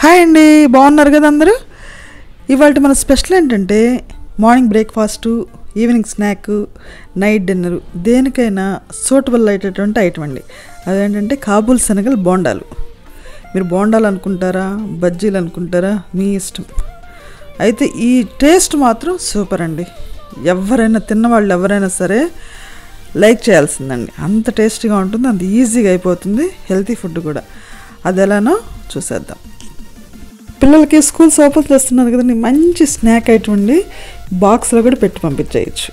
hi అండి బాగున్నారు కదా అందరూ ఇవాళ మన స్పెషల్ ఏంటంటే morning breakfast evening snack night dinner దేనికైనా సూటబుల్ అయ్యేటటువంటి ఐటమ్ అండి అదేంటంటే కాబూల్ శనగలు బోండాలు మీరు బోండాలు అనుకుంటారా బజ్జీలు అనుకుంటారా మీ ఇష్టం అయితే ఈ టేస్ట్ మాత్రం సూపర్ అండి ఎవరైనా తిన్నవాళ్ళు ఎవరైనా సరే లైక్ చేయాల్సిందండి అంత టేస్టీగా ఉంటుంది అంత ఈజీగా అయిపోతుంది హెల్తీ ఫుడ్ కూడా అది ఎలానో చూసేద్దాం పిల్లలకి స్కూల్స్ ఓపెన్ చేస్తున్నారు కదండి మంచి స్నాక్ ఐటమ్ అండి బాక్స్లో కూడా పెట్టి పంపించేయచ్చు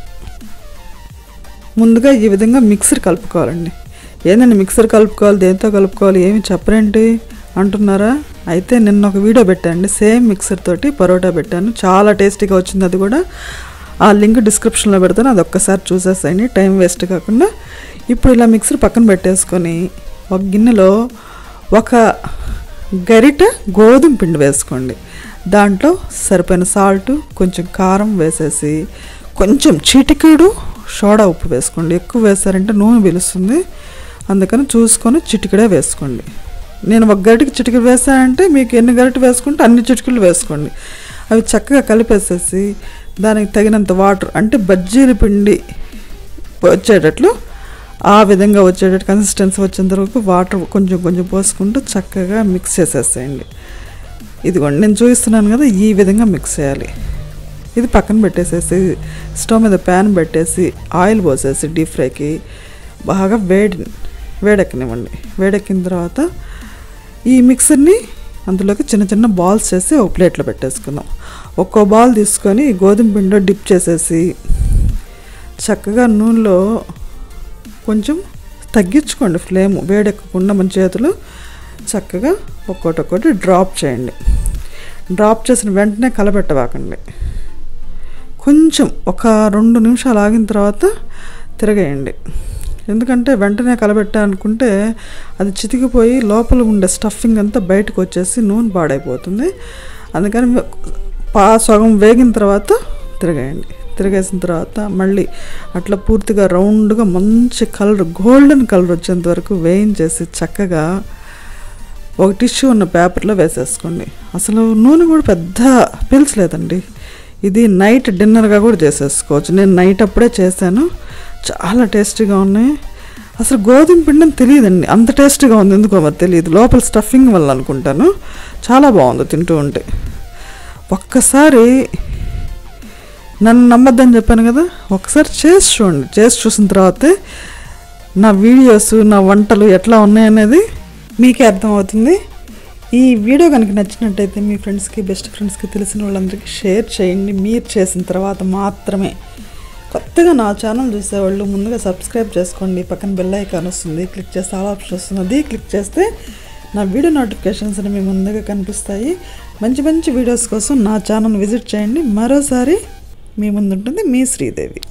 ముందుగా ఈ విధంగా మిక్సర్ కలుపుకోవాలండి ఏందండి మిక్సర్ కలుపుకోవాలి దేంతో కలుపుకోవాలి ఏమి చెప్పరేంటి అంటున్నారా అయితే నిన్న ఒక వీడియో పెట్టానండి సేమ్ మిక్సర్ తోటి పరోటా పెట్టాను చాలా టేస్టీగా వచ్చింది అది కూడా ఆ లింక్ డిస్క్రిప్షన్లో పెడతాను అది ఒక్కసారి చూసేసేయండి టైం వేస్ట్ కాకుండా ఇప్పుడు ఇలా మిక్సర్ పక్కన పెట్టేసుకొని ఒక గిన్నెలో ఒక గరిట గోధుమ పిండి వేసుకోండి దాంట్లో సరిపోయిన సాల్ట్ కొంచెం కారం వేసేసి కొంచెం చిటికెడు సోడా ఉప్పు వేసుకోండి ఎక్కువ వేసారంటే నూనె పిలుస్తుంది అందుకని చూసుకొని చిటికెడే వేసుకోండి నేను ఒక గరిటకి చిటికెడు వేసానంటే మీకు ఎన్ని గరిటె వేసుకుంటే అన్ని చిటికెళ్ళు వేసుకోండి అవి చక్కగా కలిపేసేసి దానికి తగినంత వాటర్ అంటే బజ్జీల పిండి వచ్చేటట్లు ఆ విధంగా వచ్చేటట్టు కన్సిస్టెన్సీ వచ్చేంత వరకు వాటర్ కొంచెం కొంచెం పోసుకుంటూ చక్కగా మిక్స్ చేసేసేయండి ఇదిగోండి నేను చూపిస్తున్నాను కదా ఈ విధంగా మిక్స్ చేయాలి ఇది పక్కన పెట్టేసేసి స్టవ్ మీద ప్యాన్ పెట్టేసి ఆయిల్ పోసేసి డీప్ ఫ్రైకి బాగా వేడి వేడెక్కనివ్వండి వేడెక్కిన తర్వాత ఈ మిక్సర్ని అందులోకి చిన్న చిన్న బాల్స్ చేసి ఒక ప్లేట్లో పెట్టేసుకుందాం ఒక్కో బాల్ తీసుకొని గోధుమ పిండిలో డిప్ చేసేసి చక్కగా నూనెలో కొంచెం తగ్గించుకోండి ఫ్లేమ్ వేడెక్కకుండా మన చేతులు చక్కగా ఒక్కొక్కటి ఒక్కొక్కటి డ్రాప్ చేయండి డ్రాప్ చేసిన వెంటనే కలబెట్టవాకండి కొంచెం ఒక రెండు నిమిషాలు ఆగిన తర్వాత తిరగేయండి ఎందుకంటే వెంటనే కలబెట్టాలనుకుంటే అది చితికిపోయి లోపల ఉండే స్టఫింగ్ అంతా బయటకు వచ్చేసి నూనె పాడైపోతుంది అందుకని పా సగం వేగిన తర్వాత తిరగేయండి తిరిగేసిన తర్వాత మళ్ళీ అట్లా పూర్తిగా రౌండ్గా మంచి కలర్ గోల్డెన్ కలర్ వచ్చేంత వరకు వేయించేసి చక్కగా ఒక టిష్యూ ఉన్న పేపర్లో వేసేసుకోండి అసలు నూనె కూడా పెద్ద పీల్చలేదండి ఇది నైట్ డిన్నర్గా కూడా చేసేసుకోవచ్చు నేను నైట్ అప్పుడే చేశాను చాలా టేస్టీగా ఉన్నాయి అసలు గోధుమ పిండి అని తెలియదండి అంత టేస్టీగా ఉంది ఎందుకో మరి తెలియదు లోపల స్టఫింగ్ వల్ల అనుకుంటాను చాలా బాగుంది తింటూ ఉంటే ఒక్కసారి నన్ను నమ్మద్దని చెప్పాను కదా ఒకసారి చేసి చూడండి చేసి చూసిన తర్వాతే నా వీడియోస్ నా వంటలు ఎట్లా ఉన్నాయనేది మీకే అర్థమవుతుంది ఈ వీడియో కనుక నచ్చినట్టయితే మీ ఫ్రెండ్స్కి బెస్ట్ ఫ్రెండ్స్కి తెలిసిన వాళ్ళందరికీ షేర్ చేయండి మీరు చేసిన తర్వాత మాత్రమే కొత్తగా నా ఛానల్ చూసేవాళ్ళు ముందుగా సబ్స్క్రైబ్ చేసుకోండి పక్కన బెల్ ఐకాన్ వస్తుంది క్లిక్ చేస్తే ఆల్ ఆప్షన్ వస్తుంది అది క్లిక్ చేస్తే నా వీడియో నోటిఫికేషన్స్ అనేవి ముందుగా కనిపిస్తాయి మంచి మంచి వీడియోస్ కోసం నా ఛానల్ విజిట్ చేయండి మరోసారి మీ ముందుంటుంది మీ శ్రీదేవి